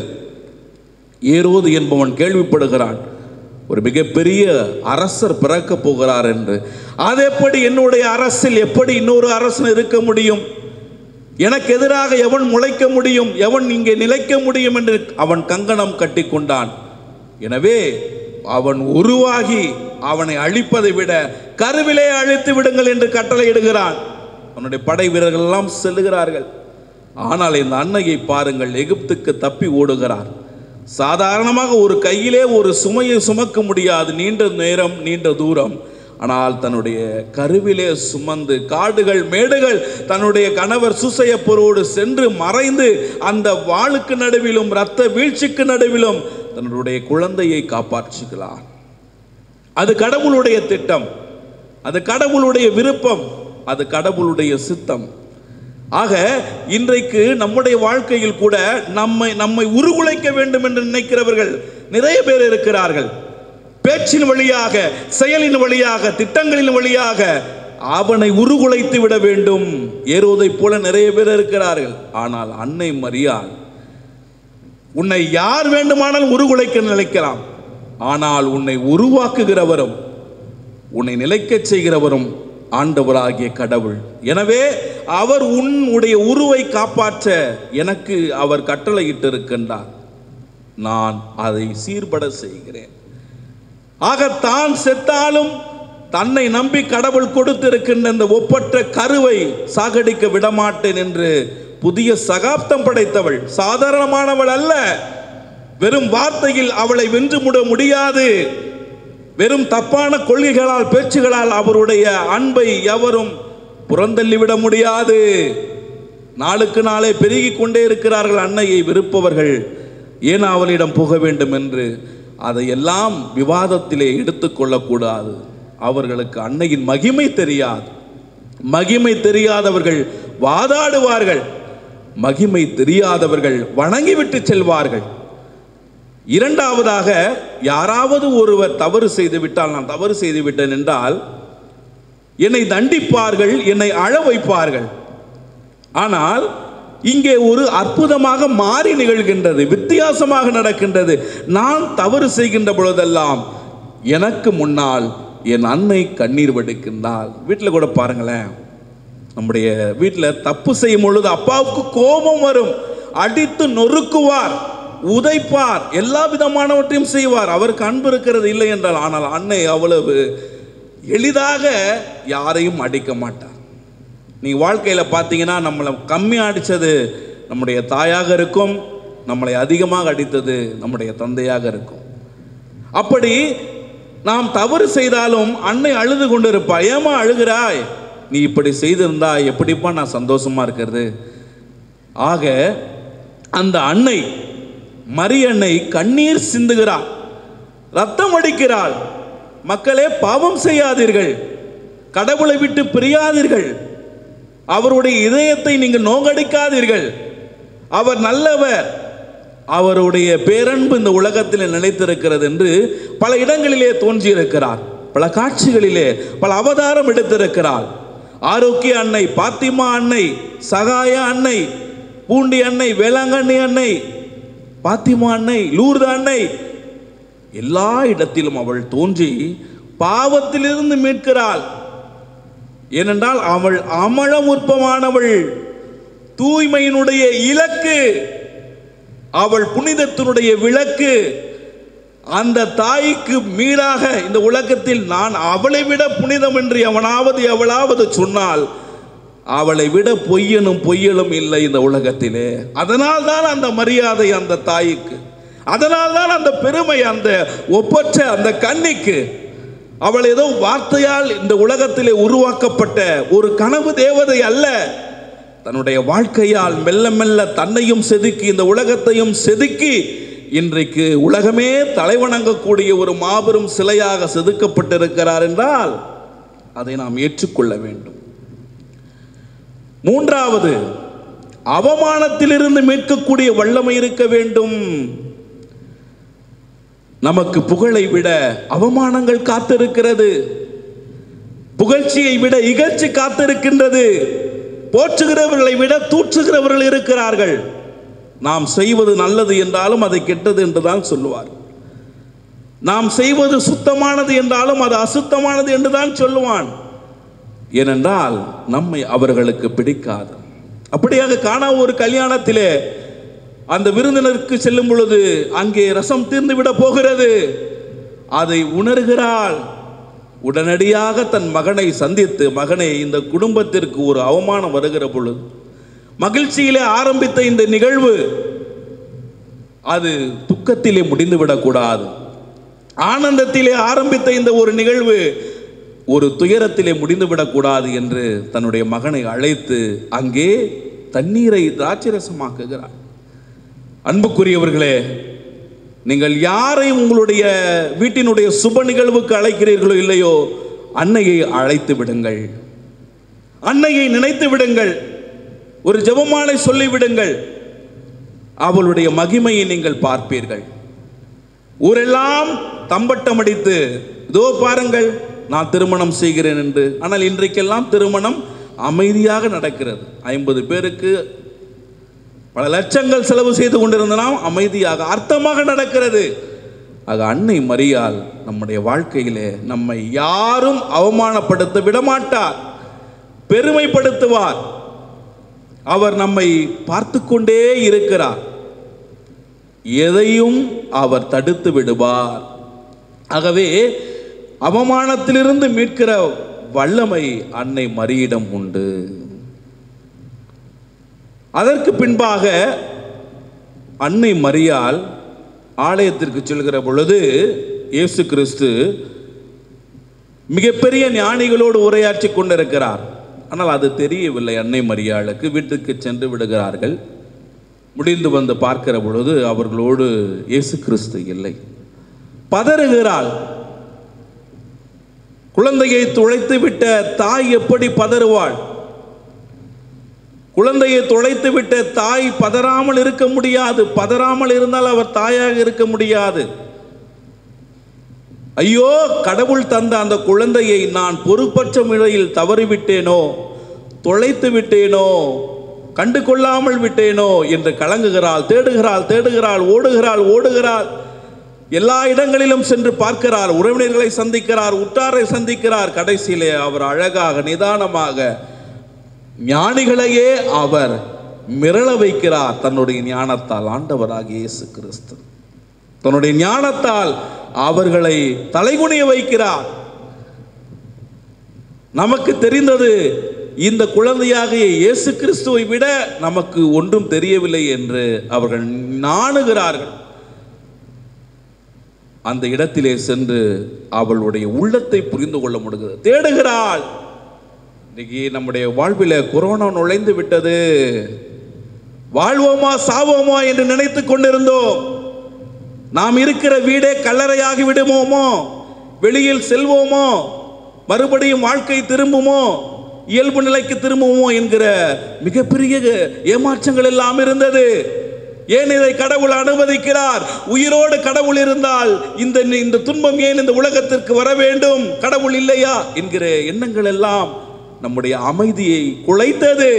ஏரோது என்பவன் கேள்விப்படுகிறான் ஒரு மிகப்பெரிய அரசர் பிறக்க போகிறார் என்று அது எப்படி என்னுடைய அரசில் எப்படி இன்னொரு அரசன் இருக்க முடியும் எனக்கு எதிராக எவன் முளைக்க முடியும் எவன் இங்கே நிலைக்க முடியும் என்று அவன் கங்கணம் கட்டி கொண்டான் எனவே அவன் உருவாகி அவனை அழிப்பதை விட கருவிலே அழித்து விடுங்கள் என்று கட்டளையிடுகிறான் அவனுடைய படை வீரர்கள் எல்லாம் செல்லுகிறார்கள் ஆனால் இந்த அன்னையை பாருங்கள் எகிப்துக்கு தப்பி ஓடுகிறார் சாதாரணமாக ஒரு கையிலே ஒரு சுமையை சுமக்க முடியாது நீண்ட நேரம் நீண்ட தூரம் ஆனால் தன்னுடைய கருவிலே சுமந்து காடுகள் மேடுகள் தன்னுடைய கணவர் சுசையப்பரோடு சென்று மறைந்து அந்த வாளுக்கு நடுவிலும் இரத்த வீழ்ச்சிக்கு நடுவிலும் தன்னுடைய குழந்தையை காப்பாற்றுகிறார் அது கடவுளுடைய திட்டம் அது கடவுளுடைய விருப்பம் அது கடவுளுடைய சித்தம் ஆக இன்றைக்கு நம்முடைய வாழ்க்கையில் கூட நம்மை நம்மை உருகுலைக்க வேண்டும் என்று நினைக்கிறவர்கள் நிறைய பேர் இருக்கிறார்கள் பேச்சின் வழியாக செயலின் வழியாக திட்டங்களின் வழியாக அவனை உருகுலைத்து விட வேண்டும் ஏறுவதைப் போல நிறைய பேர் இருக்கிறார்கள் ஆனால் அன்னை மரியாள் உன்னை யார் வேண்டுமானாலும் உருகுலைக்க நினைக்கலாம் ஆனால் உன்னை உருவாக்குகிறவரும் உன்னை நிலைக்கச் செய்கிறவரும் ஆண்டவராகிய கடவுள் எனவே அவர் உன்னுடைய உருவை காப்பாற்ற எனக்கு அவர் கட்டளையிட்டிருக்கின்றார் நான் அதை சீர்பட செய்கிறேன் ஆக தான் செத்தாலும் தன்னை நம்பி கடவுள் கொடுத்திருக்கின்ற இந்த ஒப்பற்ற கருவை சாகடிக்க விடமாட்டேன் என்று புதிய சகாப்தம் படைத்தவள் சாதாரணமானவள் அல்ல வெறும் வார்த்தையில் அவளை வென்று முட முடியாது வெறும் தப்பான கொள்கைகளால் பேச்சுகளால் அவருடைய அன்பை எவரும் புறந்தள்ளிவிட முடியாது நாளுக்கு நாளே பெருகிக் கொண்டே இருக்கிறார்கள் அன்னையை வெறுப்பவர்கள் ஏன் அவளிடம் போக வேண்டும் என்று அதையெல்லாம் விவாதத்திலே எடுத்துக்கொள்ளக்கூடாது அவர்களுக்கு அன்னையின் மகிமை தெரியாது மகிமை தெரியாதவர்கள் வாதாடுவார்கள் மகிமை தெரியாதவர்கள் வணங்கிவிட்டு செல்வார்கள் இரண்டாவதாக யாராவது ஒருவர் தவறு செய்து விட்டால் நான் தவறு செய்து விட்டேன் என்றால் என்னை தண்டிப்பார்கள் என்னை அழ வைப்பார்கள் ஆனால் இங்கே ஒரு அற்புதமாக மாறி நிகழ்கின்றது வித்தியாசமாக நடக்கின்றது நான் தவறு செய்கின்ற பொழுதெல்லாம் எனக்கு முன்னால் என் அன்னை கண்ணீர் வடிக்கின்றாள் வீட்டில் கூட பாருங்களேன் நம்முடைய வீட்டில் தப்பு செய்யும் பொழுது அப்பாவுக்கு கோபம் வரும் அடித்து நொறுக்குவார் உதைப்பார் எல்லா விதமானவற்றையும் செய்வார் அவருக்கு அன்பு இருக்கிறது இல்லை என்றால் ஆனால் அன்னை அவ்வளவு எளிதாக யாரையும் அடிக்க மாட்டார் நீ வாழ்க்கையில் பார்த்தீங்கன்னா நம்மளை கம்மியாக அடித்தது நம்முடைய தாயாக இருக்கும் நம்மளை அதிகமாக அடித்தது நம்முடைய தந்தையாக இருக்கும் அப்படி நாம் தவறு செய்தாலும் அன்னை அழுது கொண்டிருப்பாள் ஏமா அழுகிறாய் நீ இப்படி செய்திருந்தா எப்படிப்பா நான் சந்தோஷமா இருக்கிறது ஆக அந்த அன்னை மரியன்னை கண்ணீர் சிந்துகிறாள் ரத்தம் அடிக்கிறாள் மக்களே பாவம் செய்யாதீர்கள் கடவுளை விட்டு பிரியாதீர்கள் அவருடைய இதயத்தை நீங்கள் நோகடிக்காதீர்கள் அவர் நல்லவர் அவருடைய பேரன்பு இந்த உலகத்தில் நிலைத்திருக்கிறது என்று பல இடங்களிலே தோன்றியிருக்கிறார் பல காட்சிகளிலே பல அவதாரம் எடுத்திருக்கிறார் ஆரோக்கிய அன்னை பாத்திமா அன்னை சகாய அன்னை பூண்டி அன்னை வேளாங்கண்ணி அன்னை பாத்திமா அன்னை லூர்து அன்னை எல்லா இடத்திலும் அவள் தோன்றி பாவத்திலிருந்து மீட்கிறாள் ஏனென்றால் அவள் அமளமுற்பமானவள் தூய்மையினுடைய இலக்கு அவள் புனிதத்தினுடைய விளக்கு அந்த தாய்க்கு மீறாக இந்த உலகத்தில் நான் அவளை விட புனிதம் என்று எவனாவது எவளாவது சொன்னால் அவளை விட பொய்யனும் பொய்யலும் இல்லை இந்த உலகத்திலே அதனால் தான் அந்த மரியாதை அந்த தாய்க்கு அதனால் தான் அந்த பெருமை அந்த ஒப்பற்ற அந்த கன்னிக்கு அவள் ஏதோ வார்த்தையால் இந்த உலகத்திலே உருவாக்கப்பட்ட ஒரு கனவு தேவதை அல்ல தன்னுடைய வாழ்க்கையால் மெல்ல மெல்ல தன்னையும் செதுக்கி இந்த உலகத்தையும் செதுக்கி இன்றைக்கு உலகமே தலைவணங்கக்கூடிய ஒரு மாபெரும் சிலையாக செதுக்கப்பட்டிருக்கிறார் என்றால் அதை நாம் ஏற்றுக்கொள்ள வேண்டும் மூன்றாவது அவமானத்திலிருந்து மீட்கக்கூடிய வல்லமை இருக்க வேண்டும் நமக்கு புகழை விட அவமானங்கள் காத்திருக்கிறது புகழ்ச்சியை விட இகழ்ச்சி காத்திருக்கின்றது போற்றுகிறவர்களை விட தூற்றுகிறவர்கள் இருக்கிறார்கள் நாம் செய்வது நல்லது என்றாலும் அதை கெட்டது என்றுதான் சொல்லுவார் நாம் செய்வது சுத்தமானது என்றாலும் அது அசுத்தமானது என்றுதான் சொல்லுவான் ஏனென்றால் நம்மை அவர்களுக்கு பிடிக்காது அப்படியாக காணா ஒரு கல்யாணத்திலே அந்த விருந்தினருக்கு செல்லும் பொழுது அங்கே ரசம் தீர்ந்து விட போகிறது அதை உணர்கிறாள் உடனடியாக தன் மகனை சந்தித்து மகனை இந்த குடும்பத்திற்கு ஒரு அவமானம் வருகிற பொழுது மகிழ்ச்சியிலே ஆரம்பித்த இந்த நிகழ்வு அது துக்கத்திலே முடிந்துவிடக்கூடாது ஆனந்தத்திலே ஆரம்பித்த இந்த ஒரு நிகழ்வு ஒரு துயரத்திலே முடிந்துவிடக்கூடாது என்று தன்னுடைய மகனை அழைத்து அங்கே தண்ணீரை திராட்சரசமாக்குகிறார் அன்புக்குரியவர்களே நீங்கள் யாரை உங்களுடைய வீட்டினுடைய சுப நிகழ்வுக்கு அழைக்கிறீர்களோ இல்லையோ அன்னையை அழைத்து விடுங்கள் அன்னையை நினைத்து விடுங்கள் ஒரு ஜெபமாலை சொல்லி விடுங்கள் அவளுடைய மகிமையை நீங்கள் பார்ப்பீர்கள் ஊரெல்லாம் தம்பட்டம் அடித்து இதோ பாருங்கள் நான் திருமணம் செய்கிறேன் என்று ஆனால் இன்றைக்கெல்லாம் திருமணம் அமைதியாக நடக்கிறது ஐம்பது பேருக்கு பல லட்சங்கள் செலவு செய்து கொண்டிருந்த நாம் அமைதியாக அர்த்தமாக நடக்கிறது ஆக அன்னை மரியாள் நம்முடைய வாழ்க்கையிலே நம்மை யாரும் அவமானப்படுத்த விடமாட்டார் பெருமைப்படுத்துவார் அவர் நம்மை பார்த்து கொண்டே இருக்கிறார் எதையும் அவர் தடுத்து விடுவார் ஆகவே அவமானத்திலிருந்து மீட்கிற வல்லமை அன்னை மரியிடம் உண்டு அதற்கு பின்பாக அன்னை மரியாள் ஆலயத்திற்கு செல்கிற பொழுது இயேசு கிறிஸ்து மிகப்பெரிய ஞானிகளோடு உரையாற்றி கொண்டிருக்கிறார் ஆனால் அது தெரியவில்லை அன்னை மரியாளுக்கு வீட்டுக்கு சென்று விடுகிறார்கள் முடிந்து வந்து பார்க்கிற பொழுது அவர்களோடு இயேசு கிறிஸ்து இல்லை பதறுகிறாள் குழந்தையை துளைத்து விட்ட தாய் எப்படி பதறுவாள் குழந்தையை துளைத்து விட்ட தாய் பதறாமல் இருக்க முடியாது பதறாமல் இருந்தால் அவர் தாயாக இருக்க முடியாது ஐயோ கடவுள் தந்த அந்த குழந்தையை நான் பொறுப்பற்ற முறையில் தவறிவிட்டேனோ தொலைத்து விட்டேனோ கண்டு கொள்ளாமல் விட்டேனோ என்று கலங்குகிறாள் தேடுகிறாள் தேடுகிறாள் ஓடுகிறாள் ஓடுகிறாள் எல்லா இடங்களிலும் சென்று பார்க்கிறார் உறவினர்களை சந்திக்கிறார் உற்றாரை சந்திக்கிறார் கடைசியிலே அவர் அழகாக நிதானமாக ஞானிகளையே அவர் மிரள வைக்கிறார் தன்னுடைய ஞானத்தால் ஆண்டவராகிய இயேசு கிறிஸ்து தன்னுடைய ஞானத்தால் அவர்களை தலைகுனிய வைக்கிறார் நமக்கு தெரிந்தது இந்த குழந்தையாகிய இயேசு கிறிஸ்துவை விட நமக்கு ஒன்றும் தெரியவில்லை என்று அவர்கள் நாணுகிறார்கள் அந்த இடத்திலே சென்று அவளுடைய உள்ளத்தை புரிந்து கொள்ள முடிகிறது தேடுகிறாள் இன்னைக்கு நம்முடைய வாழ்வில கொரோனா நுழைந்து விட்டது வாழ்வோமா சாவோமா என்று நினைத்து கொண்டிருந்தோம் நாம் இருக்கிற வீடே கல்லறையாகி விடுமோமோ வெளியில் செல்வோமோ மறுபடியும் வாழ்க்கை திரும்புமோ இயல்பு நிலைக்கு திரும்புவோமோ என்கிற மிகப்பெரிய ஏமாற்றங்கள் எல்லாம் இருந்தது ஏன் இதை கடவுள் அனுமதிக்கிறார் உயிரோடு கடவுள் இருந்தால் இந்த இந்த துன்பம் ஏன் இந்த உலகத்திற்கு வர வேண்டும் கடவுள் இல்லையா என்கிற எண்ணங்கள் எல்லாம் நம்முடைய அமைதியை குலைத்தது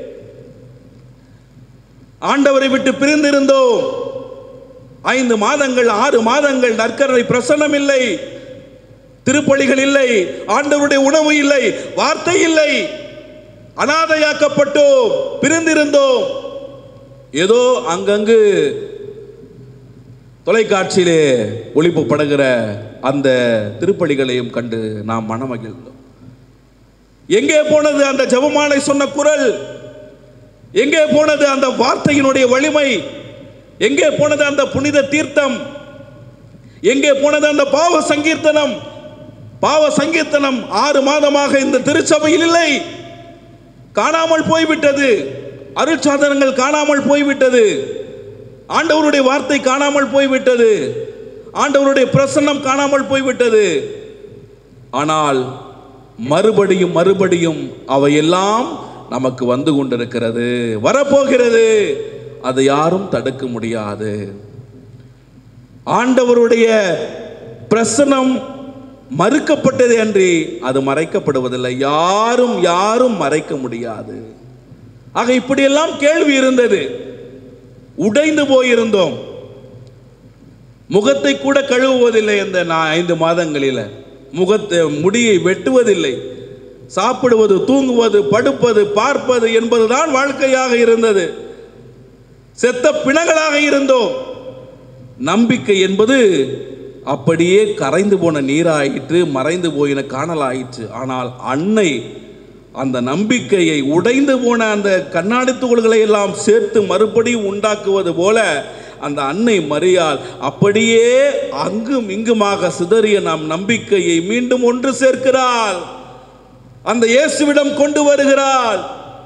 ஆண்டவரை விட்டு பிரிந்திருந்தோம் ஐந்து மாதங்கள் ஆறு மாதங்கள் நற்கரணை பிரசன்னம் இல்லை திருப்பலிகள் இல்லை ஆண்டவருடைய உணவு இல்லை வார்த்தை இல்லை அனாதையாக்கப்பட்டோம் பிரிந்திருந்தோம் ஏதோ அங்கங்கு தொலைக்காட்சியிலே ஒளிப்புப்படுகிற அந்த திருப்பலிகளையும் கண்டு நாம் மனமகிழ்ந்தோம் எங்கே போனது அந்த ஜெபமாலை சொன்ன குரல் எங்கே போனது அந்த வார்த்தையினுடைய வலிமை எங்கே போனது அந்த புனித தீர்த்தம் எங்கே போனது அந்த பாவ சங்கீர்த்தனம் பாவ சங்கீர்த்தனம் ஆறு மாதமாக இந்த திருச்சபையில் இல்லை காணாமல் போய்விட்டது அருட்சாதனங்கள் காணாமல் போய்விட்டது ஆண்டவருடைய வார்த்தை காணாமல் போய்விட்டது ஆண்டவருடைய பிரசன்னம் காணாமல் போய்விட்டது ஆனால் மறுபடியும் மறுபடியும் அவையெல்லாம் நமக்கு வந்து கொண்டிருக்கிறது வரப்போகிறது அதை யாரும் தடுக்க முடியாது ஆண்டவருடைய பிரசனம் மறுக்கப்பட்டது அன்றி அது மறைக்கப்படுவதில்லை யாரும் யாரும் மறைக்க முடியாது ஆக இப்படியெல்லாம் கேள்வி இருந்தது உடைந்து போயிருந்தோம் முகத்தை கூட கழுவுவதில்லை இந்த நான் ஐந்து மாதங்களில் முகத்தை முடியை வெட்டுவதில்லை சாப்பிடுவது தூங்குவது படுப்பது பார்ப்பது என்பதுதான் வாழ்க்கையாக இருந்தது செத்த பிணங்களாக இருந்தோம் நம்பிக்கை என்பது அப்படியே கரைந்து போன நீராயிற்று மறைந்து போயின காணலாயிற்று ஆனால் அன்னை அந்த நம்பிக்கையை உடைந்து போன அந்த கண்ணாடி துகள்களை எல்லாம் சேர்த்து மறுபடியும் உண்டாக்குவது போல அந்த அன்னை மரியாள் அப்படியே அங்கும் இங்குமாக சிதறிய நம் நம்பிக்கையை மீண்டும் ஒன்று சேர்க்கிறாள் அந்த இயேசுவிடம் கொண்டு வருகிறாள்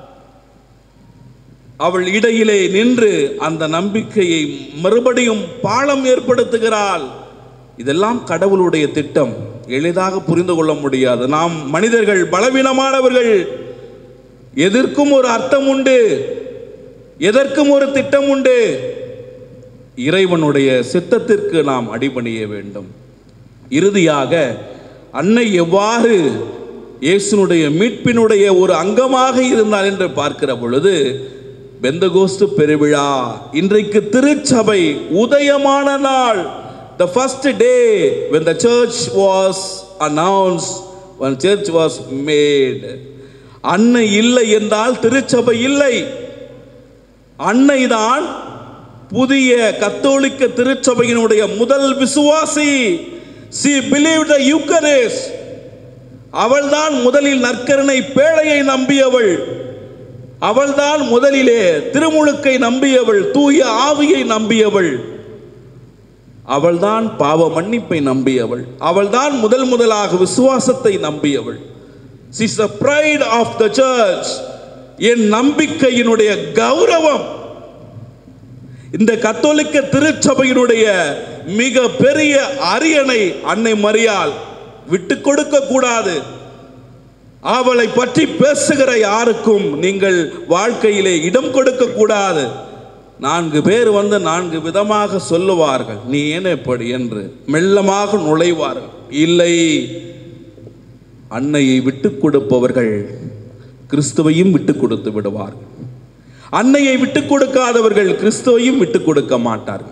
அவள் இடையிலே நின்று அந்த நம்பிக்கையை மறுபடியும் பாலம் ஏற்படுத்துகிறாள் இதெல்லாம் கடவுளுடைய திட்டம் எளிதாக புரிந்து கொள்ள முடியாது நாம் மனிதர்கள் பலவீனமானவர்கள் எதற்கும் ஒரு அர்த்தம் உண்டு எதற்கும் ஒரு திட்டம் உண்டு இறைவனுடைய சித்தத்திற்கு நாம் அடிபணிய வேண்டும் இறுதியாக அன்னை எவ்வாறு இயேசுனுடைய மீட்பினுடைய ஒரு அங்கமாக இருந்தால் என்று பார்க்கிற பொழுது பெந்தகோஸ்து பெருவிழா இன்றைக்கு திருச்சபை உதயமான நாள் the first day when the church was announced when church was made அன்னை இல்லை என்றால் திருச்சபை இல்லை அன்னைதான் புதிய கத்தோலிக்க திருச்சபையினுடைய முதல் விசுவாசி she believed the eucharist அவள்தான் முதலில் நற்கருணை பேழையை நம்பியவள் அவள்தான் முதலிலே திருமுழுக்கை நம்பியவள் தூய ஆவியை நம்பியவள் அவள்தான் பாவ மன்னிப்பை நம்பியவள் அவள்தான் முதல் முதலாக விசுவாசத்தை நம்பியவள் she's the pride of the church என் நம்பிக்கையினுடைய கௌரவம் இந்த கத்தோலிக்க திருச்சபையினுடைய மிக பெரிய அரியணை அன்னை மரியாள் விட்டு கொடுக்க கூடாது அவளை பற்றி பேசுகிற யாருக்கும் நீங்கள் வாழ்க்கையிலே இடம் கொடுக்க கூடாது நான்கு பேர் வந்து நான்கு விதமாக சொல்லுவார்கள் நீ ஏன் எப்படி என்று மெல்லமாக நுழைவார்கள் இல்லை அன்னையை விட்டு கொடுப்பவர்கள் கிறிஸ்துவையும் விட்டு கொடுத்து விடுவார்கள் அன்னையை விட்டு கொடுக்காதவர்கள் கிறிஸ்துவையும் விட்டு கொடுக்க மாட்டார்கள்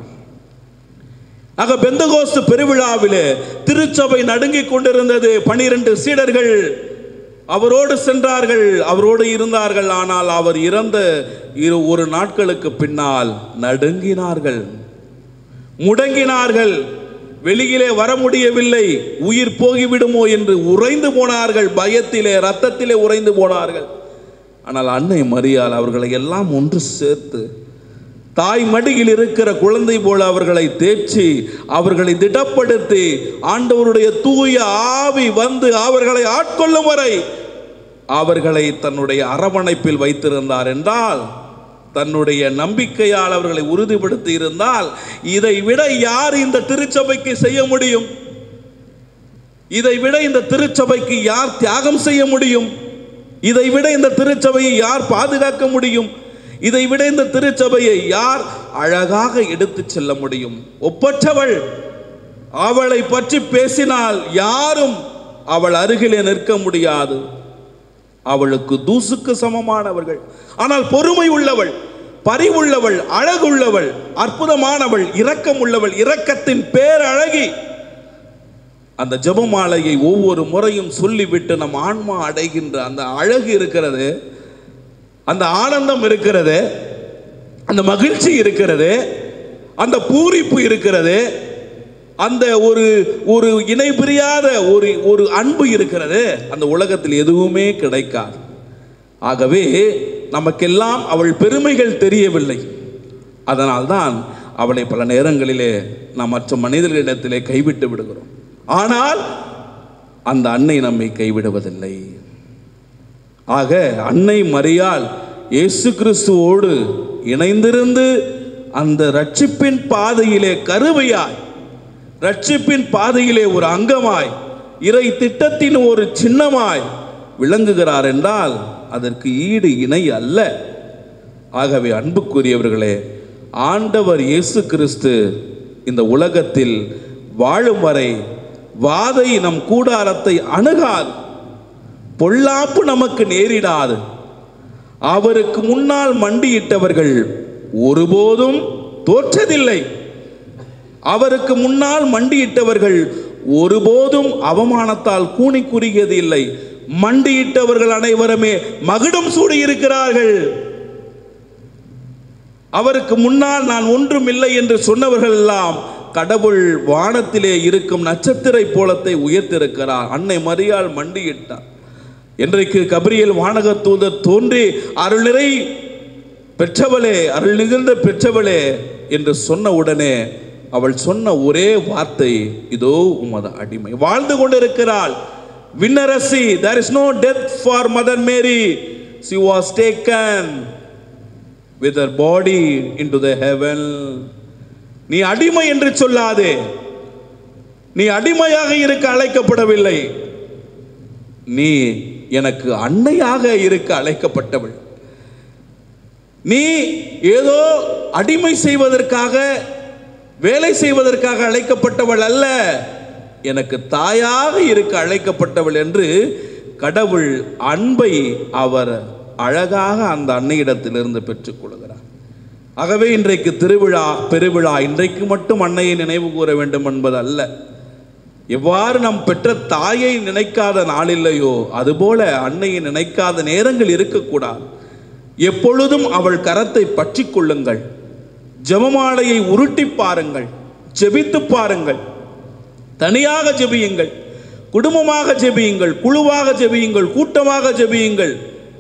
ஆக பெந்தகோஸ்து பெருவிழாவிலே திருச்சபை நடுங்கிக் கொண்டிருந்தது பனிரெண்டு சீடர்கள் அவரோடு சென்றார்கள் அவரோடு இருந்தார்கள் ஆனால் அவர் இறந்த இரு ஒரு நாட்களுக்கு பின்னால் நடுங்கினார்கள் முடங்கினார்கள் வெளியிலே வர முடியவில்லை உயிர் போகிவிடுமோ என்று உறைந்து போனார்கள் பயத்திலே ரத்தத்திலே உறைந்து போனார்கள் ஆனால் அன்னை மரியாள் அவர்களை எல்லாம் ஒன்று சேர்த்து தாய் மடியில் இருக்கிற குழந்தை போல அவர்களை தேற்றி அவர்களை திடப்படுத்தி ஆண்டவருடைய தூய ஆவி வந்து அவர்களை ஆட்கொள்ளும் வரை அவர்களை தன்னுடைய அரவணைப்பில் வைத்திருந்தார் என்றால் தன்னுடைய நம்பிக்கையால் அவர்களை உறுதிப்படுத்தி இருந்தால் இதை விட யார் இந்த திருச்சபைக்கு செய்ய முடியும் இதை விட இந்த திருச்சபைக்கு யார் தியாகம் செய்ய முடியும் இதை விட இந்த திருச்சபையை யார் பாதுகாக்க முடியும் இதை விட இந்த திருச்சபையை யார் அழகாக எடுத்துச் செல்ல முடியும் ஒப்பற்றவள் அவளை பற்றி பேசினால் யாரும் அவள் அருகிலே நிற்க முடியாது அவளுக்கு தூசுக்கு சமமானவர்கள் ஆனால் பொறுமை உள்ளவள் பரிவுள்ளவள் அழகுள்ளவள் அற்புதமானவள் இரக்கம் உள்ளவள் இரக்கத்தின் பேரழகி அந்த ஜெபமாலையை ஒவ்வொரு முறையும் சொல்லிவிட்டு நம் ஆன்மா அடைகின்ற அந்த அழகு இருக்கிறது அந்த ஆனந்தம் இருக்கிறது அந்த மகிழ்ச்சி இருக்கிறது அந்த பூரிப்பு இருக்கிறது அந்த ஒரு ஒரு இணை பிரியாத ஒரு ஒரு அன்பு இருக்கிறது அந்த உலகத்தில் எதுவுமே கிடைக்காது ஆகவே நமக்கெல்லாம் அவள் பெருமைகள் தெரியவில்லை அதனால்தான் அவளை பல நேரங்களிலே நாம் மற்ற மனிதர்களிடத்திலே கைவிட்டு விடுகிறோம் ஆனால் அந்த அன்னை நம்மை கைவிடுவதில்லை ஆக அன்னை மரியாள் இயேசு கிறிஸ்துவோடு இணைந்திருந்து அந்த ரட்சிப்பின் பாதையிலே கருவையாய் ரட்சிப்பின் பாதையிலே ஒரு அங்கமாய் இறை திட்டத்தின் ஒரு சின்னமாய் விளங்குகிறார் என்றால் அதற்கு ஈடு இணை அல்ல ஆகவே அன்புக்குரியவர்களே ஆண்டவர் இயேசு கிறிஸ்து இந்த உலகத்தில் வாழும் வரை வாதை நம் கூடாரத்தை அணுகாது பொல்லாப்பு நமக்கு நேரிடாது அவருக்கு முன்னால் மண்டியிட்டவர்கள் ஒருபோதும் தோற்றதில்லை அவருக்கு முன்னால் மண்டியிட்டவர்கள் ஒருபோதும் அவமானத்தால் கூனி குறுகியது இல்லை மண்டியிட்டவர்கள் அனைவருமே மகுடம் சூடியிருக்கிறார்கள் அவருக்கு முன்னால் நான் ஒன்றும் இல்லை என்று சொன்னவர்கள் எல்லாம் கடவுள் வானத்திலே இருக்கும் நட்சத்திரை போலத்தை உயர்த்திருக்கிறார் அன்னை மரியாள் மண்டியிட்டார் இன்றைக்கு கபிரியல் வானக தூதர் தோன்றி அருள்நிறை பெற்றவளே அருள் நிகழ்ந்த பெற்றவளே என்று சொன்ன உடனே அவள் சொன்ன ஒரே வார்த்தை இதோ உமது அடிமை வாழ்ந்து கொண்டிருக்கிறாள் விண்ணரசி there is no death for mother mary she was taken with her body into the heaven நீ அடிமை என்று சொல்லாதே நீ அடிமையாக இருக்க அழைக்கப்படவில்லை நீ எனக்கு அன்னையாக இருக்க அழைக்கப்பட்டவள் நீ ஏதோ அடிமை செய்வதற்காக வேலை செய்வதற்காக அழைக்கப்பட்டவள் அல்ல எனக்கு தாயாக இருக்க அழைக்கப்பட்டவள் என்று கடவுள் அன்பை அவர் அழகாக அந்த அன்னையிடத்திலிருந்து பெற்றுக்கொள்கிறார் ஆகவே இன்றைக்கு திருவிழா பெருவிழா இன்றைக்கு மட்டும் அன்னையை நினைவு கூற வேண்டும் என்பது அல்ல எவ்வாறு நம் பெற்ற தாயை நினைக்காத நாளில்லையோ அதுபோல அன்னையை நினைக்காத நேரங்கள் இருக்கக்கூடாது எப்பொழுதும் அவள் கரத்தை பற்றி கொள்ளுங்கள் ஜெபமாலையை உருட்டி பாருங்கள் ஜெபித்து பாருங்கள் தனியாக ஜெபியுங்கள் குடும்பமாக ஜெபியுங்கள் குழுவாக ஜெபியுங்கள் கூட்டமாக ஜெபியுங்கள்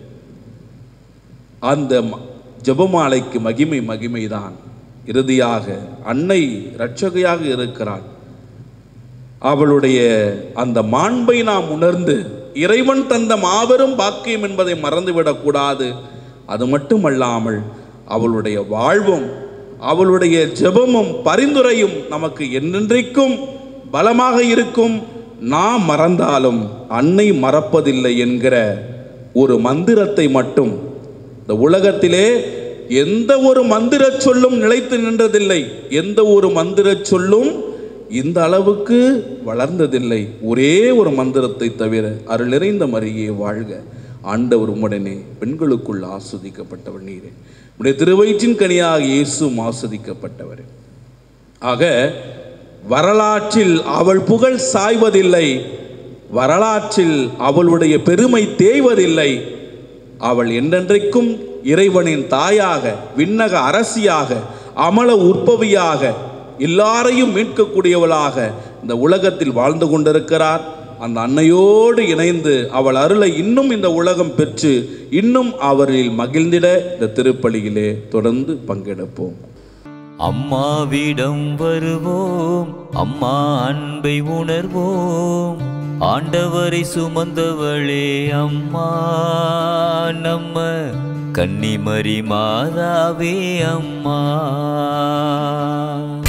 அந்த ம- ஜெபமாலைக்கு மகிமை மகிமைதான் இறுதியாக அன்னை இரட்சகையாக இருக்கிறாள் அவளுடைய அந்த மாண்பை நாம் உணர்ந்து இறைவன் தந்த மாபெரும் பாக்கியம் என்பதை மறந்துவிடக்கூடாது அது மட்டுமல்லாமல் அவளுடைய வாழ்வும் அவளுடைய ஜெபமும் பரிந்துரையும் நமக்கு என்னென்றைக்கும் பலமாக இருக்கும் நாம் மறந்தாலும் அன்னை மறப்பதில்லை என்கிற ஒரு மந்திரத்தை மட்டும் இந்த உலகத்திலே எந்த ஒரு மந்திர சொல்லும் நிலைத்து நின்றதில்லை எந்த ஒரு மந்திர சொல்லும் இந்த அளவுக்கு வளர்ந்ததில்லை ஒரே ஒரு மந்திரத்தை தவிர அருள் நிறைந்த மரியே வாழ்க ஆண்டவர் உம்முடனே பெண்களுக்குள் ஆஸ்வதிக்கப்பட்டவர் நீரே உடைய திருவயிற்றின் கனியாக இயேசுவும் ஆஸ்வதிக்கப்பட்டவர் ஆக வரலாற்றில் அவள் புகழ் சாய்வதில்லை வரலாற்றில் அவளுடைய பெருமை தேய்வதில்லை அவள் என்றென்றைக்கும் இறைவனின் தாயாக விண்ணக அரசியாக அமல உற்பவியாக எல்லாரையும் மீட்கக்கூடியவளாக இந்த உலகத்தில் வாழ்ந்து கொண்டிருக்கிறார் அந்த அன்னையோடு இணைந்து அவள் அருளை இன்னும் இந்த உலகம் பெற்று இன்னும் அவரில் மகிழ்ந்திட இந்த திருப்பலியிலே தொடர்ந்து பங்கெடுப்போம் அம்மாவிடம் வருவோம் அம்மா அன்பை உணர்வோம் ஆண்டவரை சுமந்தவளே அம்மா நம்ம கன்னிமரி மாதாவே அம்மா